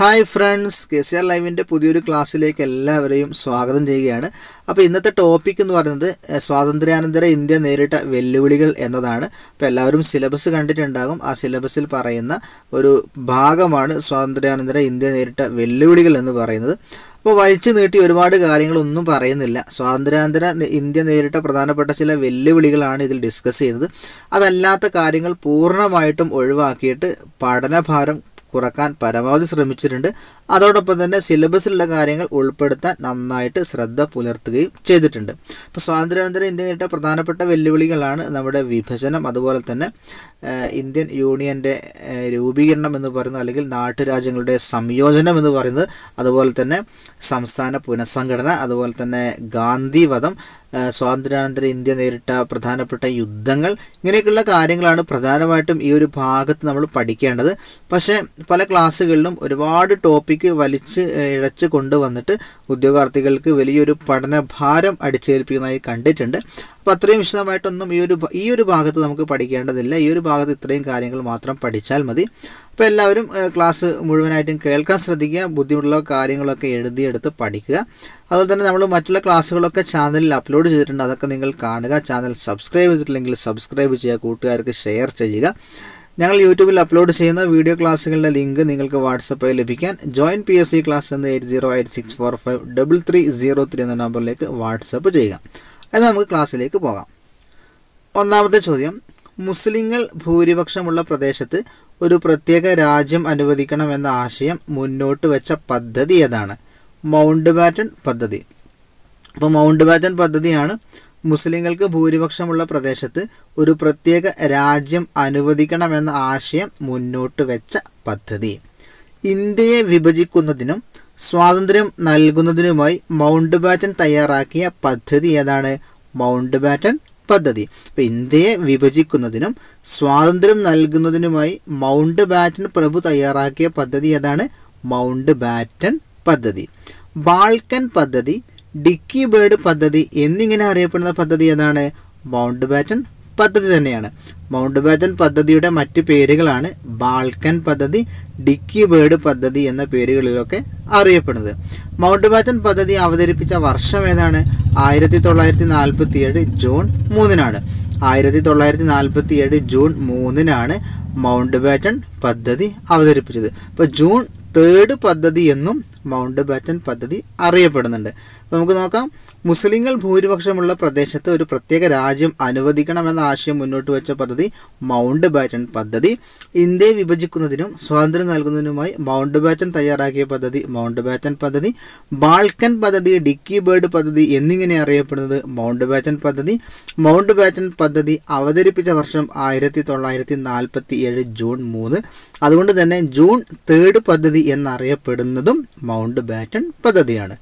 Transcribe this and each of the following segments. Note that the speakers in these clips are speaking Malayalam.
hi friends K C R ലൈവിൻ്റെ പുതിയൊരു ക്ലാസ്സിലേക്ക് എല്ലാവരെയും സ്വാഗതം ചെയ്യുകയാണ് അപ്പോൾ ഇന്നത്തെ ടോപ്പിക് എന്ന് പറയുന്നത് എഹ്, സ്വാതന്ത്ര്യാനന്തര ഇന്ത്യ നേരിട്ട വെല്ലുവിളികൾ എന്നതാണ് അപ്പോൾ എല്ലാവരും സിലബസ് കണ്ടിട്ടുണ്ടാകും ആ സിലബസിൽ പറയുന്ന ഒരു ഭാഗമാണ് സ്വാതന്ത്ര്യാനന്തര ഇന്ത്യ നേരിട്ട വെല്ലുവിളികൾ എന്ന് പറയുന്നത് അപ്പോൾ വലിച്ചു നീട്ടി ഒരുപാട് കാര്യങ്ങളൊന്നും പറയുന്നില്ല സ്വാതന്ത്ര്യാനന്തര നി- ഇന്ത്യ നേരിട്ട പ്രധാനപ്പെട്ട ചില വെല്ലുവിളികളാണ് ഇതിൽ ഡിസ്കസ് ചെയ്തത് അതല്ലാത്ത കാര്യങ്ങൾ പൂർണ്ണമായിട്ടും ഒഴിവാക്കിയിട്ട് പഠനഭാരം കുറക്കാൻ പരമാവധി ശ്രമിച്ചിട്ടുണ്ട് അതോടൊപ്പം തന്നെ സിലബസിലുള്ള കാര്യങ്ങൾ ഉൾപ്പെടുത്താൻ നന്നായിട്ട് ശ്രദ്ധ പുലർത്തുകയും ചെയ്തിട്ടുണ്ട് ഇപ്പോൾ സ്വാതന്ത്ര്യാനന്തര ഇന്ത്യ നേരിട്ട പ്രധാനപ്പെട്ട വെല്ലുവിളികളാണ് നമ്മുടെ വിഭജനം അതുപോലെ തന്നെ ഏഹ്, ഇന്ത്യൻ യൂണിയൻ്റെ ഏഹ്, രൂപീകരണം എന്ന് പറയുന്നത് അല്ലെങ്കിൽ നാട്ടുരാജ്യങ്ങളുടെ സംയോജനം എന്ന് പറയുന്നത് അതുപോലെ തന്നെ സംസ്ഥാന പുനഃസംഘടന അതുപോലെ തന്നെ ഗാന്ധിവധം ഏഹ്, സ്വാതന്ത്ര്യാനന്തര ഇന്ത്യ നേരിട്ട പ്രധാനപ്പെട്ട യുദ്ധങ്ങൾ ഇങ്ങനെയൊക്കെയുള്ള കാര്യങ്ങളാണ് പ്രധാനമായിട്ടും ഈ ഒരു ഭാഗത്ത് നമ്മൾ പഠിക്കേണ്ടത് പക്ഷേ പല ക്ലാസ്സുകളിലും ഒരുപാട് ടോപ്പിക്ക് വലിച്ച് ഏഹ്, ഇഴച്ച് കൊണ്ടുവന്നിട്ട് ഉദ്യോഗാർത്ഥികൾക്ക് വലിയൊരു പഠനഭാരം അടിച്ചേൽപ്പിക്കുന്നതായി കണ്ടിട്ടുണ്ട് അപ്പോൾ അത്രയും വിശദമായിട്ടൊന്നും ഈ ഒരു ഭ- ഈ ഒരു ഭാഗത്ത് നമുക്ക് പഠിക്കേണ്ടതില്ല ഈ ഒരു ഭാഗത്ത് ഇത്രയും കാര്യങ്ങൾ മാത്രം പഠിച്ചാൽ മതി അപ്പോൾ എല്ലാവരും ഏഹ്, ക്ലാസ് മുഴുവനായിട്ടും കേൾക്കാൻ ശ്രദ്ധിക്കുക ബുദ്ധിമുട്ടുള്ള കാര്യങ്ങളൊക്കെ എഴുതിയെടുത്ത് പഠിക്കുക അതുപോലെ തന്നെ നമ്മൾ മറ്റുള്ള ക്ലാസ്സുകളൊക്കെ ചാനലിൽ അപ്ലോഡ് ചെയ്തിട്ടുണ്ട് അതൊക്കെ നിങ്ങൾ കാണുക ചാനൽ സബ്സ്ക്രൈബ് ചെയ്തിട്ടില്ലെങ്കിൽ സബ്സ്ക്രൈബ് ചെയ്യുക കൂട്ടുകാർക്ക് ഷെയർ ചെയ്യുക ഞങ്ങൾ യൂട്യൂബിൽ അപ്ലോഡ് ചെയ്യുന്ന വീഡിയോ ക്ലാസ്സുകളുടെ ലിങ്ക് നിങ്ങൾക്ക് വാട്സപ്പായി ലഭിക്കാൻ join P S C class എന്ന eight zero eight six four five double three zero three എന്ന നമ്പറിലേക്ക് വാട്സപ്പ് ചെയ്യുക എന്നാൽ നമുക്ക് ക്ലാസ്സിലേക്ക് പോകാം ഒന്നാമത്തെ ചോദ്യം മുസ്ലിങ്ങൾ ഭൂരിപക്ഷമുള്ള പ്രദേശത്ത് ഒരു പ്രത്യേക രാജ്യം അനുവദിക്കണം എന്ന ആശയം മുന്നോട്ട് വെച്ച പദ്ധതി ഏതാണ് മൗണ്ട് ബാറ്റൺ പദ്ധതി അപ്പോൾ മൗണ്ട് ബാറ്റൺ പദ്ധതിയാണ് മുസ്ലിങ്ങൾക്ക് ഭൂരിപക്ഷമുള്ള പ്രദേശത്ത് ഒരു പ്രത്യേക രാജ്യം അനുവദിക്കണമെന്ന ആശയം മുന്നോട്ട് വെച്ച പദ്ധതി ഇന്ത്യയെ വിഭജിക്കുന്നതിനും സ്വാതന്ത്ര്യം നൽകുന്നതിനുമായി മൗണ്ട് ബാറ്റൺ തയ്യാറാക്കിയ പദ്ധതി ഏതാണ് മൗണ്ട് ബാറ്റൺ പദ്ധതി അപ്പോൾ ഇന്ത്യയെ വിഭജിക്കുന്നതിനും സ്വാതന്ത്ര്യം നൽകുന്നതിനുമായി മൗണ്ട് ബാറ്റൺ പ്രഭു തയ്യാറാക്കിയ പദ്ധതി ഏതാണ് മൗണ്ട് ബാറ്റൺ പദ്ധതി ബാൾക്കൻ പദ്ധതി ഡിക്കി ബേർഡ് പദ്ധതി എന്നിങ്ങനെ അറിയപ്പെടുന്ന പദ്ധതി ഏതാണ് മൗണ്ട് ബാറ്റൺ പദ്ധതി തന്നെയാണ് മൗണ്ട് ബാറ്റൺ പദ്ധതിയുടെ മറ്റ് പേരുകളാണ് ബാൾക്കൻ പദ്ധതി ഡിക്കി ബേർഡ് പദ്ധതി എന്ന പേരുകളിലൊക്കെ അറിയപ്പെടുന്നത് മൗണ്ട് ബാറ്റൺ പദ്ധതി അവതരിപ്പിച്ച വർഷം ഏതാണ് ആയിരത്തി തൊള്ളായിരത്തി നാൽപ്പത്തി ഏഴ് ജൂൺ മൂന്നിനാണ് ആയിരത്തി തൊള്ളായിരത്തി നാൽപ്പത്തി ഏഴ് ജൂൺ മൂന്നിനാണ് മൗണ്ട് ബാറ്റൺ പദ്ധതി അവതരിപ്പിച്ചത് അപ്പോൾ ജൂൺ തേർഡ് പദ്ധതി എന്നും മൗണ്ട് ബാറ്റൺ പദ്ധതി അറിയപ്പെടുന്നുണ്ട് അപ്പോൾ നമുക്ക് നോക്കാം മുസ്ലിങ്ങൾ ഭൂരിപക്ഷമുള്ള പ്രദേശത്ത് ഒരു പ്രത്യേക രാജ്യം അനുവദിക്കണമെന്ന ആശയം മുന്നോട്ട് വെച്ച പദ്ധതി മൗണ്ട് ബാറ്റൺ പദ്ധതി ഇന്ത്യയെ വിഭജിക്കുന്നതിനും സ്വാതന്ത്ര്യം നൽകുന്നതിനുമായി മൗണ്ട് ബാറ്റൺ തയ്യാറാക്കിയ പദ്ധതി മൗണ്ട് ബാറ്റൺ പദ്ധതി ബാൾക്കൻ പദ്ധതി ഡിക്കി ബേർഡ് പദ്ധതി എന്നിങ്ങനെ അറിയപ്പെടുന്നത് മൗണ്ട് ബാറ്റൺ പദ്ധതി മൗണ്ട് ബാറ്റൺ പദ്ധതി അവതരിപ്പിച്ച വർഷം ആയിരത്തി തൊള്ളായിരത്തി നാൽപ്പത്തി ഏഴ് ജൂൺ മൂന്ന് അതുകൊണ്ട് തന്നെ ജൂൺ തേർഡ് പദ്ധതി എന്നറിയപ്പെടുന്നതും മൗണ്ട് ബാറ്റൺ പദ്ധതിയാണ്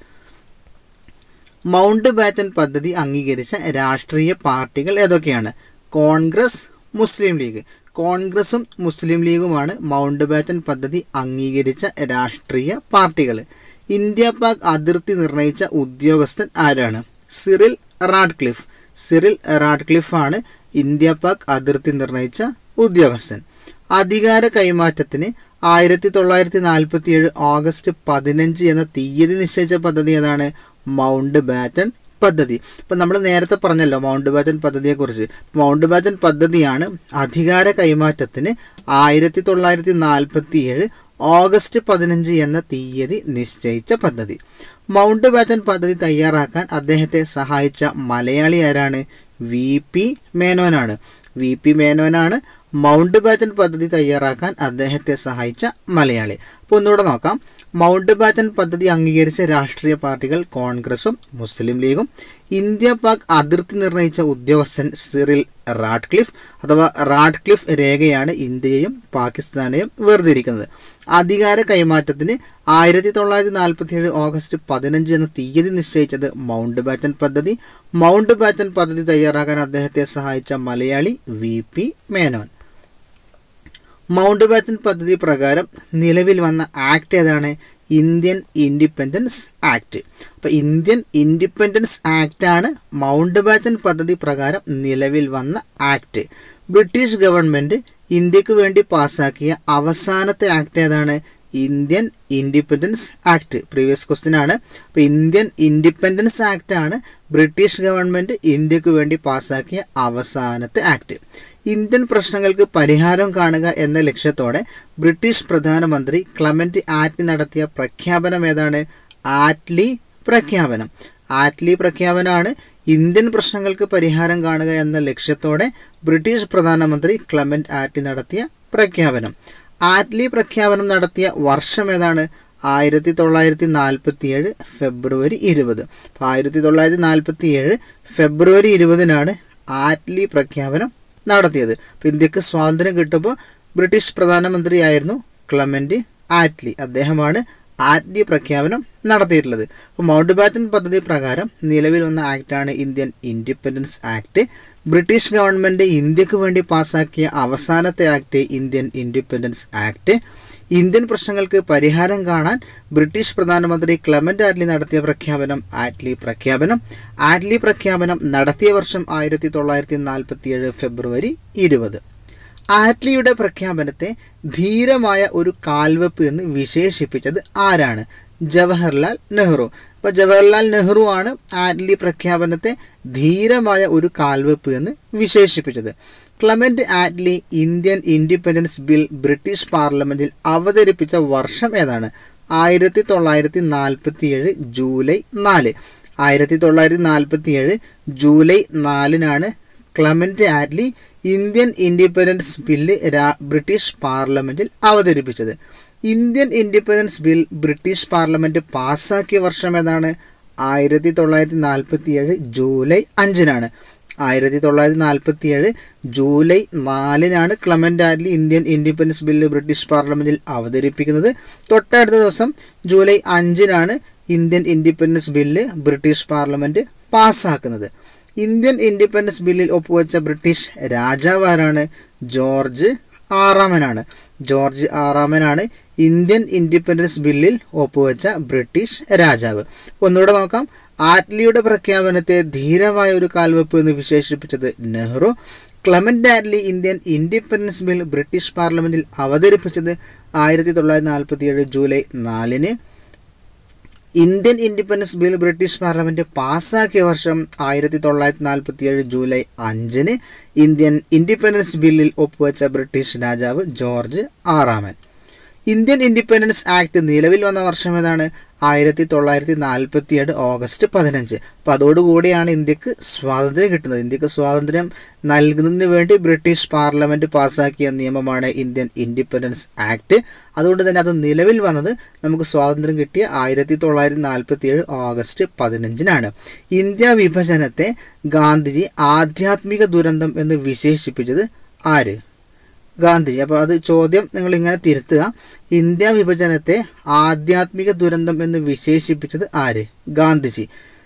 മൗണ്ട് ബാറ്റൺ പദ്ധതി അംഗീകരിച്ച രാഷ്ട്രീയ പാർട്ടികൾ ഏതൊക്കെയാണ് കോൺഗ്രസ് മുസ്ലിം ലീഗ് കോൺഗ്രസും മുസ്ലിം ലീഗുമാണ് മൗണ്ട് ബാറ്റൺ പദ്ധതി അംഗീകരിച്ച രാഷ്ട്രീയ പാർട്ടികൾ ഇന്ത്യ പാക് അതിർത്തി നിർണയിച്ച ഉദ്യോഗസ്ഥൻ ആരാണ് സിറിൽ റാഡ്ക്ലിഫ് സിറിൽ റാഡ്ക്ലിഫ് ആണ് ഇന്ത്യ പാക് അതിർത്തി നിർണയിച്ച ഉദ്യോഗസ്ഥൻ അധികാര കൈമാറ്റത്തിന് ആയിരത്തി തൊള്ളായിരത്തി നാൽപ്പത്തി ഏഴ് ഓഗസ്റ്റ് പതിനഞ്ച് എന്ന തീയതി നിശ്ചയിച്ച പദ്ധതി ഏതാണ് മൗണ്ട് ബാറ്റൺ പദ്ധതി ഇപ്പം നമ്മൾ നേരത്തെ പറഞ്ഞല്ലോ മൗണ്ട് ബാറ്റൺ പദ്ധതിയെക്കുറിച്ച് മൗണ്ട് ബാറ്റൺ പദ്ധതിയാണ് അധികാര കൈമാറ്റത്തിന് ആയിരത്തി തൊള്ളായിരത്തി നാൽപ്പത്തി ഏഴ് ഓഗസ്റ്റ് പതിനഞ്ച് എന്ന തീയതി നിശ്ചയിച്ച പദ്ധതി മൗണ്ട് ബാറ്റൺ പദ്ധതി തയ്യാറാക്കാൻ അദ്ദേഹത്തെ സഹായിച്ച മലയാളി ആരാണ് വി പി മേനോനാണ് വി പി മേനോനാണ് മൗണ്ട് ബാറ്റൺ പദ്ധതി തയ്യാറാക്കാൻ അദ്ദേഹത്തെ സഹായിച്ച മലയാളി അപ്പോൾ ഒന്നുകൂടെ നോക്കാം മൗണ്ട് ബാറ്റൺ പദ്ധതി അംഗീകരിച്ച രാഷ്ട്രീയ പാർട്ടികൾ കോൺഗ്രസും മുസ്ലിം ലീഗും ഇന്ത്യ പാക് അതിർത്തി നിർണയിച്ച ഉദ്യോഗസ്ഥൻ സിറിൽ റാഡ്ക്ലിഫ് അഥവാ റാഡ്ക്ലിഫ് രേഖയാണ് ഇന്ത്യയെയും പാകിസ്ഥാനെയും വേർതിരിക്കുന്നത് അധികാര കൈമാറ്റത്തിന് ആയിരത്തി തൊള്ളായിരത്തി നാൽപ്പത്തി ഏഴ് ഓഗസ്റ്റ് പതിനഞ്ച് എന്ന തീയതി നിശ്ചയിച്ചത് മൗണ്ട് ബാറ്റൺ പദ്ധതി മൗണ്ട് ബാറ്റൺ പദ്ധതി തയ്യാറാക്കാൻ അദ്ദേഹത്തെ സഹായിച്ച മലയാളി V P Menon Mountbatten പദ്ധതി പ്രകാരം നിലവിൽ വന്ന ആക്ട് ഏതാണ് ഇന്ത്യൻ ഇൻഡിപെൻഡൻസ് ആക്ട് അപ്പോൾ ഇന്ത്യൻ ഇൻഡിപെൻഡൻസ് ആക്ട് ആണ് മൗണ്ട് ബാറ്റൺ പദ്ധതി പ്രകാരം നിലവിൽ വന്ന ആക്ട് ബ്രിട്ടീഷ് ഗവൺമെൻറ് ഇന്ത്യക്ക് വേണ്ടി പാസാക്കിയ അവസാനത്തെ ആക്ട് ഏതാണ് Indian independence act previous question ആണ് അപ്പോൾ ഇന്ത്യൻ ഇൻഡിപെൻഡൻസ് ആക്ട് ആണ് ബ്രിട്ടീഷ് ഗവൺമെൻറ് ഇന്ത്യക്ക് വേണ്ടി പാസ്സാക്കിയ അവസാനത്തെ ആക്ട് ഇന്ത്യൻ പ്രശ്നങ്ങൾക്ക് പരിഹാരം കാണുക എന്ന ലക്ഷ്യത്തോടെ ബ്രിട്ടീഷ് പ്രധാനമന്ത്രി ക്ലമന്റ് ആറ്റ്ലി നടത്തിയ പ്രഖ്യാപനം ഏതാണ് ആറ്റ്ലി പ്രഖ്യാപനം ആറ്റ്ലി പ്രഖ്യാപനമാണ് ഇന്ത്യൻ പ്രശ്നങ്ങൾക്ക് പരിഹാരം കാണുക എന്ന ലക്ഷ്യത്തോടെ ബ്രിട്ടീഷ് പ്രധാനമന്ത്രി ക്ലമന്റ് ആറ്റ്ലി നടത്തിയ പ്രഖ്യാപനം ആറ്റ്ലി പ്രഖ്യാപനം നടത്തിയ വർഷം ഏതാണ് ആയിരത്തി തൊള്ളായിരത്തി നാൽപ്പത്തി ഏഴ് ഫെബ്രുവരി ഇരുപത് അപ്പോൾ ആയിരത്തി തൊള്ളായിരത്തി നാൽപ്പത്തി ഏഴ് ഫെബ്രുവരി ഇരുപതിനാണ് ആറ്റ്ലി പ്രഖ്യാപനം നടത്തിയത് അപ്പോൾ ഇന്ത്യക്ക് സ്വാതന്ത്ര്യം കിട്ടുമ്പോൾ ബ്രിട്ടീഷ് പ്രധാനമന്ത്രിയായിരുന്നു ക്ലമന്റ് ആറ്റ്ലി അദ്ദേഹമാണ് ആറ്റ്ലി പ്രഖ്യാപനം നടത്തിയിട്ടുള്ളത് അപ്പോൾ മൗണ്ട് ബാറ്റൻ പദ്ധതി പ്രകാരം നിലവിൽ വന്ന ആക്ടാണ് Indian independence act British government ഇന്ത്യക്ക് വേണ്ടി പാസ്സാക്കിയ അവസാനത്തെ act Indian independence act Indian പ്രശ്നങ്ങൾക്ക് പരിഹാരം കാണാൻ ബ്രിട്ടീഷ് പ്രധാനമന്ത്രി ക്ലെമന്റ് ആറ്റ്ലി നടത്തിയ പ്രഖ്യാപനം ആറ്റ്ലി പ്രഖ്യാപനം ആറ്റ്ലി പ്രഖ്യാപനം നടത്തിയ വർഷം ആയിരത്തി തൊള്ളായിരത്തി നാൽപ്പത്തി ഏഴ് ഫെബ്രുവരി ഇരുപത് ആറ്റ്ലിയുടെ പ്രഖ്യാപനത്തെ ധീരമായ ഒരു കാൽവെപ്പ് എന്ന് വിശേഷിപ്പിച്ചത് ആരാണ് ജവഹർലാൽ നെഹ്റു അപ്പോൾ ജവഹർലാൽ നെഹ്റു ആണ് ആറ്റ്ലി പ്രഖ്യാപനത്തെ ധീരമായ ഒരു കാൽവെപ്പ് എന്ന് വിശേഷിപ്പിച്ചത് Clement Attlee Indian independence bill British പാർലമെന്റിൽ അവതരിപ്പിച്ച വർഷം ഏതാണ് ആയിരത്തി തൊള്ളായിരത്തി നാൽപ്പത്തി ഏഴ് ജൂലൈ നാല് ആയിരത്തി തൊള്ളായിരത്തി നാൽപ്പത്തി ഏഴ് ജൂലൈ നാലിനാണ് Clement Attlee Indian independence bill British പാർലമെന്റിൽ അവതരിപ്പിച്ചത് Indian independence bill British parliament പാസ്സാക്കിയ വർഷം ഏതാണ് ആയിരത്തി തൊള്ളായിരത്തി നാൽപ്പത്തി ഏഴ് ജൂലൈ അഞ്ചിനാണ് ആയിരത്തി തൊള്ളായിരത്തി നാൽപ്പത്തി ഏഴ് ജൂലൈ നാലിനാണ് Clement Attlee Indian independence bill British പാർലമെന്റിൽ അവതരിപ്പിക്കുന്നത് തൊട്ടടുത്ത ദിവസം ജൂലൈ അഞ്ചിനാണ് Indian independence bill British parliament പാസ്സാക്കുന്നത് ഇന്ത്യൻ ഇൻഡിപെൻഡൻസ് ബില്ലിൽ ഒപ്പുവെച്ച ബ്രിട്ടീഷ് രാജാവ് ആരാണ് ജോർജ് ആറാമനാണ് ജോർജ് ആറാമനാണ് ഇന്ത്യൻ ഇൻഡിപെൻഡൻസ് ബില്ലിൽ ഒപ്പുവെച്ച ബ്രിട്ടീഷ് രാജാവ് ഒന്നുകൂടെ നോക്കാം ആറ്റ്ലിയുടെ പ്രഖ്യാപനത്തെ ധീരമായ ഒരു കാൽവെപ്പ് എന്ന് വിശേഷിപ്പിച്ചത് Nehru Clement Attlee Indian independence bill British പാർലമെന്റിൽ അവതരിപ്പിച്ചത് ആയിരത്തി തൊള്ളായിരത്തി നാൽപ്പത്തി ഏഴ് ജൂലൈ നാലിന് Indian independence bill British parliament പാസ്സാക്കിയ വർഷം ആയിരത്തി തൊള്ളായിരത്തി നാൽപ്പത്തി ഏഴ് ജൂലൈ അഞ്ചിന് ഇന്ത്യൻ ഇൻഡിപെൻഡൻസ് ബില്ലിൽ ഒപ്പുവെച്ച ബ്രിട്ടീഷ് രാജാവ് ജോർജ് ആറാമൻ ഇന്ത്യൻ ഇൻഡിപെൻഡൻസ് ആക്ട് നിലവിൽ വന്ന വർഷം ഏതാണ് ആയിരത്തി തൊള്ളായിരത്തി നാൽപ്പത്തി ഏഴ് ഓഗസ്റ്റ് പതിനഞ്ച് അപ്പോൾ അതോടുകൂടിയാണ് ഇന്ത്യക്ക് സ്വാതന്ത്ര്യം കിട്ടുന്നത് ഇന്ത്യക്ക് സ്വാതന്ത്ര്യം നൽകുന്നതിന് വേണ്ടി ബ്രിട്ടീഷ് പാർലമെന്റ് പാസ്സാക്കിയ നിയമമാണ് ഇന്ത്യൻ ഇൻഡിപെൻഡൻസ് ആക്ട് അതുകൊണ്ട് തന്നെ അത് നിലവിൽ വന്നത് നമുക്ക് സ്വാതന്ത്ര്യം കിട്ടിയ ആയിരത്തി തൊള്ളായിരത്തി നാൽപ്പത്തി ഏഴ് ഓഗസ്റ്റ് പതിനഞ്ചിനാണ് ഇന്ത്യ വിഭജനത്തെ ഗാന്ധിജി ആധ്യാത്മിക ദുരന്തം എന്ന് വിശേഷിപ്പിച്ചത് ആര് ഗാന്ധിജി അപ്പോൾ അത് ചോദ്യം നിങ്ങൾ ഇങ്ങനെ തിരുത്തുക ഇന്ത്യ വിഭജനത്തെ ആധ്യാത്മിക ദുരന്തം എന്ന് വിശേഷിപ്പിച്ചത് ആര് ഗാന്ധിജി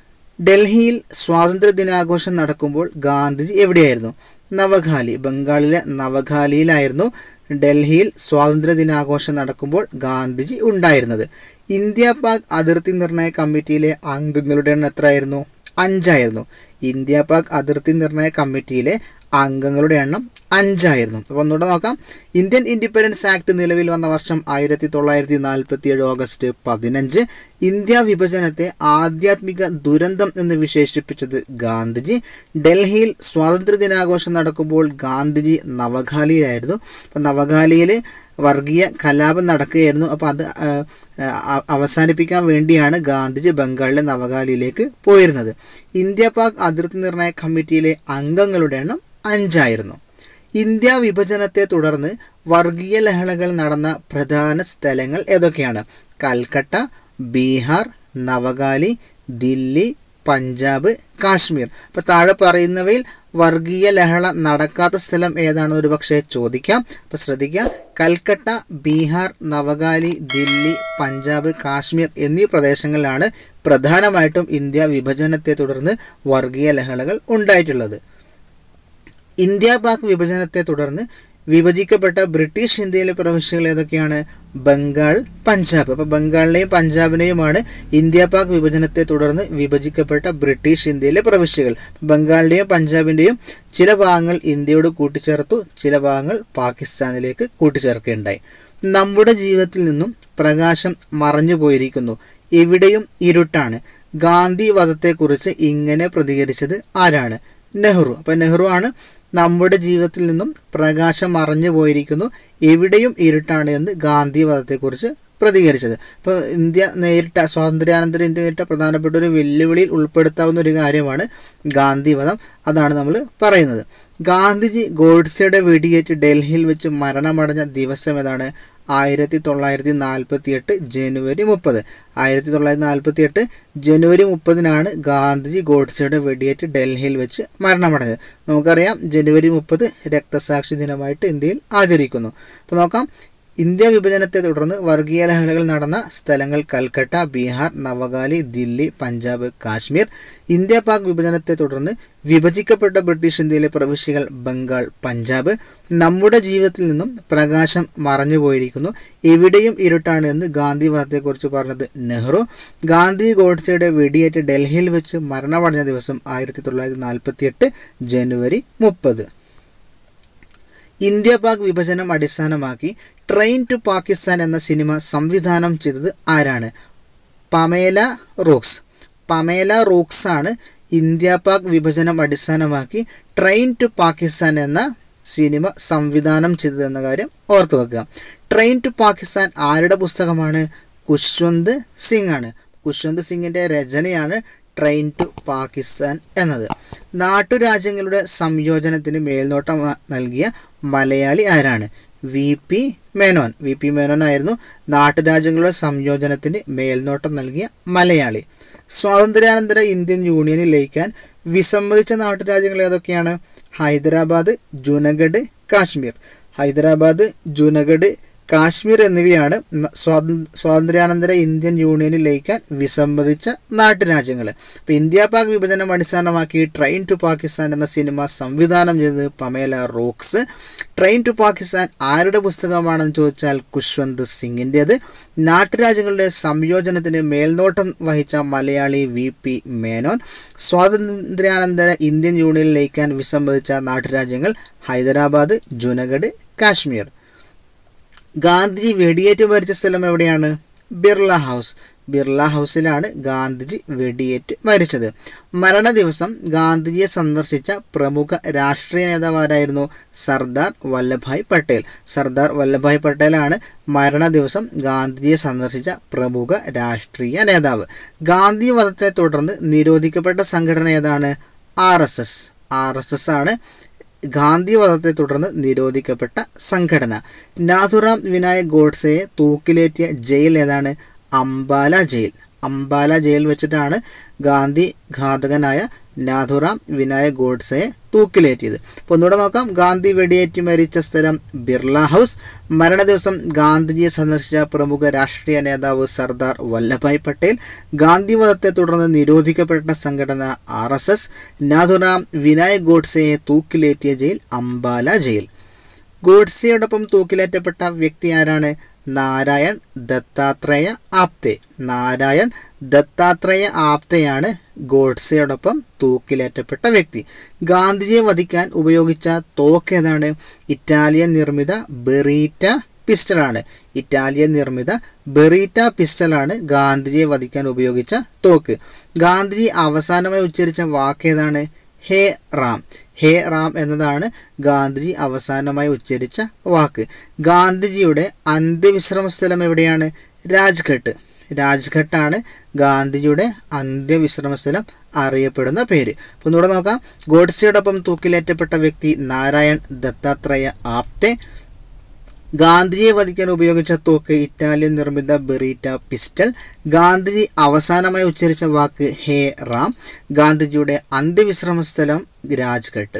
ഡൽഹിയിൽ സ്വാതന്ത്ര്യ ദിനാഘോഷം നടക്കുമ്പോൾ ഗാന്ധിജി എവിടെയായിരുന്നു നവഖാലി ബംഗാളിലെ നവഖാലിയിലായിരുന്നു ഡൽഹിയിൽ സ്വാതന്ത്ര്യ ദിനാഘോഷം നടക്കുമ്പോൾ ഗാന്ധിജി ഉണ്ടായിരുന്നത് ഇന്ത്യ പാക് അതിർത്തി നിർണയ കമ്മിറ്റിയിലെ അംഗങ്ങളുടെ എണ്ണം എത്രയായിരുന്നു അഞ്ചായിരുന്നു ഇന്ത്യ പാക് അതിർത്തി നിർണയ കമ്മിറ്റിയിലെ അംഗങ്ങളുടെ എണ്ണം അഞ്ചായിരുന്നു അപ്പോൾ ഒന്നുകൂടെ നോക്കാം ഇന്ത്യൻ ഇൻഡിപെൻഡൻസ് ആക്ട് നിലവിൽ വന്ന വർഷം ആയിരത്തി തൊള്ളായിരത്തി നാൽപ്പത്തി ഏഴ് ഓഗസ്റ്റ് പതിനഞ്ച് ഇന്ത്യ വിഭജനത്തെ ആധ്യാത്മിക ദുരന്തം എന്ന് വിശേഷിപ്പിച്ചത് ഗാന്ധിജി ഡൽഹിയിൽ സ്വാതന്ത്ര്യ ദിനാഘോഷം നടക്കുമ്പോൾ ഗാന്ധിജി നവഖാലിയിലായിരുന്നു അപ്പം നവഖാലിയിൽ വർഗീയ കലാപം നടക്കുകയായിരുന്നു അപ്പോൾ അത് അവസാനിപ്പിക്കാൻ വേണ്ടിയാണ് ഗാന്ധിജി ബംഗാളിലെ നവഖാലിയിലേക്ക് പോയിരുന്നത് ഇന്ത്യ പാക് അതിർത്തി നിർണയ കമ്മിറ്റിയിലെ അംഗങ്ങളുടെ എണ്ണം അഞ്ചായിരുന്നു ഇന്ത്യ വിഭജനത്തെ തുടർന്ന് വർഗീയ ലഹളകൾ നടന്ന പ്രധാന സ്ഥലങ്ങൾ ഏതൊക്കെയാണ് കൽക്കട്ട ബീഹാർ നവഗാലി ദില്ലി പഞ്ചാബ് കാശ്മീർ അപ്പോൾ താഴെ പറയുന്നവയിൽ വർഗീയ ലഹള നടക്കാത്ത സ്ഥലം ഏതാണെന്ന് ഒരു പക്ഷേ ചോദിക്കാം അപ്പോൾ ശ്രദ്ധിക്കുക കൽക്കട്ട ബീഹാർ നവഗാലി ദില്ലി പഞ്ചാബ് കാശ്മീർ എന്നീ പ്രദേശങ്ങളിലാണ് പ്രധാനമായിട്ടും ഇന്ത്യ വിഭജനത്തെ തുടർന്ന് വർഗീയ ലഹളകൾ ഉണ്ടായിട്ടുള്ളത് ഇന്ത്യ പാക് വിഭജനത്തെ തുടർന്ന് വിഭജിക്കപ്പെട്ട ബ്രിട്ടീഷ് ഇന്ത്യയിലെ പ്രവിശ്യകൾ ഏതൊക്കെയാണ് ബംഗാൾ പഞ്ചാബ് അപ്പോൾ ബംഗാളിനെയും പഞ്ചാബിനെയുമാണ് ഇന്ത്യ പാക് വിഭജനത്തെ തുടർന്ന് വിഭജിക്കപ്പെട്ട ബ്രിട്ടീഷ് ഇന്ത്യയിലെ പ്രവിശ്യകൾ ബംഗാളിൻ്റെയും പഞ്ചാബിൻ്റെയും ചില ഭാഗങ്ങൾ ഇന്ത്യയോട് കൂട്ടിച്ചേർത്തു ചില ഭാഗങ്ങൾ പാകിസ്ഥാനിലേക്ക് കൂട്ടിച്ചേർക്കുകയുണ്ടായി നമ്മുടെ ജീവിതത്തിൽ നിന്നും പ്രകാശം മറഞ്ഞു പോയിരിക്കുന്നു എവിടെയും ഇരുട്ടാണ് ഗാന്ധി വധത്തെക്കുറിച്ച് ഇങ്ങനെ പ്രതികരിച്ചത് ആരാണ് നെഹ്റു അപ്പം നെഹ്റു ആണ് നമ്മുടെ ജീവിതത്തിൽ നിന്നും പ്രകാശം മറഞ്ഞു പോയിരിക്കുന്നു എവിടെയും ഇരുട്ടാണ് എന്ന് ഗാന്ധി വധത്തെക്കുറിച്ച് പ്രതികരിച്ചത് ഇപ്പോൾ ഇന്ത്യ നേരിട്ട സ്വാതന്ത്ര്യാനന്തര ഇന്ത്യ നേരിട്ട പ്രധാനപ്പെട്ട ഒരു വെല്ലുവിളിയിൽ ഉൾപ്പെടുത്താവുന്ന ഒരു കാര്യമാണ് ഗാന്ധി വധം അതാണ് നമ്മൾ പറയുന്നത് ഗാന്ധിജി ഗോഡ്സെയുടെ വെടിയേറ്റ് ഡൽഹിയിൽ വെച്ച് മരണമടഞ്ഞ ദിവസം ഏതാണ് ആയിരത്തി തൊള്ളായിരത്തി നാൽപ്പത്തി എട്ട് ജനുവരി മുപ്പത് ആയിരത്തി തൊള്ളായിരത്തി നാൽപ്പത്തി എട്ട് ജനുവരി മുപ്പതിനാണ് ഗാന്ധിജി ഗോഡ്സെയുടെ വെടിയേറ്റ് ഡൽഹിയിൽ വെച്ച് മരണമടഞ്ഞത് നമുക്കറിയാം ജനുവരി മുപ്പത് രക്തസാക്ഷി ദിനമായിട്ട് ഇന്ത്യയിൽ ആചരിക്കുന്നു അപ്പോൾ നോക്കാം ഇന്ത്യ വിഭജനത്തെ തുടർന്ന് വർഗീയ ലഹളകൾ നടന്ന സ്ഥലങ്ങൾ കൽക്കട്ട ബീഹാർ നവഗാലി ദില്ലി പഞ്ചാബ് കാശ്മീർ ഇന്ത്യ പാക് വിഭജനത്തെ തുടർന്ന് വിഭജിക്കപ്പെട്ട ബ്രിട്ടീഷ് ഇന്ത്യയിലെ പ്രവിശ്യകൾ ബംഗാൾ പഞ്ചാബ് നമ്മുടെ ജീവിതത്തിൽ നിന്നും പ്രകാശം മറഞ്ഞു പോയിരിക്കുന്നു എവിടെയും ഇരുട്ടാണ് എന്ന് ഗാന്ധി വധത്തെക്കുറിച്ച് പറഞ്ഞത് നെഹ്റു ഗാന്ധി ഗോഡ്സെയുടെ വെടിയേറ്റ് ഡൽഹിയിൽ വെച്ച് മരണമടഞ്ഞ ദിവസം ആയിരത്തി തൊള്ളായിരത്തി നാൽപ്പത്തി എട്ട് ജനുവരി മുപ്പത് ഇന്ത്യ പാക് വിഭജനം അടിസ്ഥാനമാക്കി ട്രെയിൻ ടു പാകിസ്ഥാൻ എന്ന സിനിമ സംവിധാനം ചെയ്തത് ആരാണ് പമേല റോക്സ് പമേല റോക്സ് ആണ് ഇന്ത്യ പാക് വിഭജനം അടിസ്ഥാനമാക്കി ട്രെയിൻ ടു പാകിസ്ഥാൻ എന്ന സിനിമ സംവിധാനം ചെയ്തത് എന്ന കാര്യം ഓർത്തു വെക്കുക ട്രെയിൻ ടു പാകിസ്ഥാൻ ആരുടെ പുസ്തകമാണ് കുശ്വന്ത് സിംഗ് ആണ് കുശ്വന്ത് സിംഗിൻ്റെ രചനയാണ് ട്രെയിൻ ടു പാകിസ്ഥാൻ എന്നത് നാട്ടുരാജ്യങ്ങളുടെ സംയോജനത്തിന് മേൽനോട്ടം നൽകിയ മലയാളി ആരാണ് V P Menon V P Menon ആയിരുന്നു നാട്ടുരാജ്യങ്ങളുടെ സംയോജനത്തിന് മേൽനോട്ടം നൽകിയ മലയാളി സ്വാതന്ത്ര്യാനന്തര ഇന്ത്യൻ യൂണിയനിൽ ലയിക്കാൻ വിസമ്മതിച്ച നാട്ടുരാജ്യങ്ങൾ ഏതൊക്കെയാണ് ഹൈദരാബാദ് ജുനഗഡ് കാശ്മീർ ഹൈദരാബാദ് ജുനഗഡ് കാശ്മീർ എന്നിവയാണ് ന- സ്വാതന്ത്ര്യ സ്വാതന്ത്ര്യാനന്തര ഇന്ത്യൻ യൂണിയനിൽ ലയിക്കാൻ വിസമ്മതിച്ച നാട്ടുരാജ്യങ്ങൾ അപ്പോൾ ഇന്ത്യ പാക് വിഭജനം അടിസ്ഥാനമാക്കി ട്രെയിൻ ടു പാകിസ്ഥാൻ എന്ന സിനിമ സംവിധാനം ചെയ്തത് Pamela Rooks train to Pakistan ആരുടെ പുസ്തകമാണെന്ന് ചോദിച്ചാൽ കുശ്വന്ത് സിംഗിൻ്റേത് നാട്ടുരാജ്യങ്ങളുടെ സംയോജനത്തിന് മേൽനോട്ടം വഹിച്ച മലയാളി വി പി മേനോൻ സ്വാതന്ത്ര്യാനന്തര ഇന്ത്യൻ യൂണിയനിൽ ലയിക്കാൻ വിസമ്മതിച്ച നാട്ടുരാജ്യങ്ങൾ ഹൈദരാബാദ് ജുനഗഡ് കാശ്മീർ ഗാന്ധിജി വെടിയേറ്റ് മരിച്ച സ്ഥലം എവിടെയാണ് ബിർള ഹൗസ് ബിർള ഹൗസിലാണ് ഗാന്ധിജി വെടിയേറ്റ് മരിച്ചത് മരണ ദിവസം ഗാന്ധിജിയെ സന്ദർശിച്ച പ്രമുഖ രാഷ്ട്രീയ നേതാവാരായിരുന്നു സർദാർ വല്ലഭായ് പട്ടേൽ സർദാർ വല്ലഭായ് പട്ടേലാണ് മരണ ദിവസം ഗാന്ധിജിയെ സന്ദർശിച്ച പ്രമുഖ രാഷ്ട്രീയ നേതാവ് ഗാന്ധി വധത്തെ തുടർന്ന് നിരോധിക്കപ്പെട്ട സംഘടന ഏതാണ് R S S R S S ആണ് ഗാന്ധി വധത്തെ തുടർന്ന് നിരോധിക്കപ്പെട്ട സംഘടന നാഥുറാം വിനായക് ഗോഡ്സെയെ തൂക്കിലേറ്റിയ ജയിൽ ഏതാണ് അംബാല ജയിൽ അംബാല ജയിൽ വെച്ചിട്ടാണ് ഗാന്ധി ഘാതകനായ നാഥുറാം വിനായക് ഗോഡ്സെയെ തൂക്കിലേറ്റിയത് അപ്പോൾ ഒന്നുകൂടെ നോക്കാം ഗാന്ധി വെടിയേറ്റ് മരിച്ച സ്ഥലം ബിർള ഹൗസ് മരണ ദിവസം ഗാന്ധിജിയെ സന്ദർശിച്ച പ്രമുഖ രാഷ്ട്രീയ നേതാവ് സർദാർ വല്ലഭായ് പട്ടേൽ ഗാന്ധി വധത്തെ തുടർന്ന് നിരോധിക്കപ്പെട്ട സംഘടന R S S Nathuram Vinayak ഗോഡ്സെയെ തൂക്കിലേറ്റിയ ജയിൽ അംബാല ജയിൽ ഗോഡ്സെയോടൊപ്പം തൂക്കിലേറ്റപ്പെട്ട വ്യക്തി ആരാണ് നാരായൺ ദത്താത്രേയ ആപ്തെ നാരായൺ ദത്താത്രേയ ആപ്തെയാണ് ഗോഡ്സെയോടൊപ്പം തൂക്കിലേറ്റപ്പെട്ട വ്യക്തി ഗാന്ധിജിയെ വധിക്കാൻ ഉപയോഗിച്ച തോക്ക് ഏതാണ് ഇറ്റാലിയൻ നിർമ്മിത ബെറീറ്റ പിസ്റ്റളാണ് ഇറ്റാലിയൻ നിർമ്മിത ബെറീറ്റ പിസ്റ്റളാണ് ഗാന്ധിജിയെ വധിക്കാൻ ഉപയോഗിച്ച തോക്ക് ഗാന്ധിജി അവസാനമായി ഉച്ചരിച്ച വാക്ക് ഏതാണ് ഹേ റാം ഹേ റാം എന്നതാണ് ഗാന്ധിജി അവസാനമായി ഉച്ചരിച്ച വാക്ക് ഗാന്ധിജിയുടെ അന്ത്യവിശ്രമ സ്ഥലം എവിടെയാണ് രാജ്ഘട്ട് രാജ്ഘട്ടാണ് ഗാന്ധിജിയുടെ അന്ത്യവിശ്രമ സ്ഥലം അറിയപ്പെടുന്ന പേര് അപ്പോൾ ഒന്നുകൂടെ നോക്കാം ഗോഡ്സെയോടൊപ്പം തൂക്കിലേറ്റപ്പെട്ട വ്യക്തി നാരായൺ ദത്താത്രേയ ആപ്തെ ഗാന്ധിജിയെ വധിക്കാൻ ഉപയോഗിച്ച തോക്ക് ഇറ്റാലിയൻ നിർമ്മിത ബെറീറ്റ പിസ്റ്റൽ ഗാന്ധിജി അവസാനമായി ഉച്ചരിച്ച വാക്ക് ഹേ റാം ഗാന്ധിജിയുടെ അന്ത്യവിശ്രമ സ്ഥലം രാജ്ഘട്ട്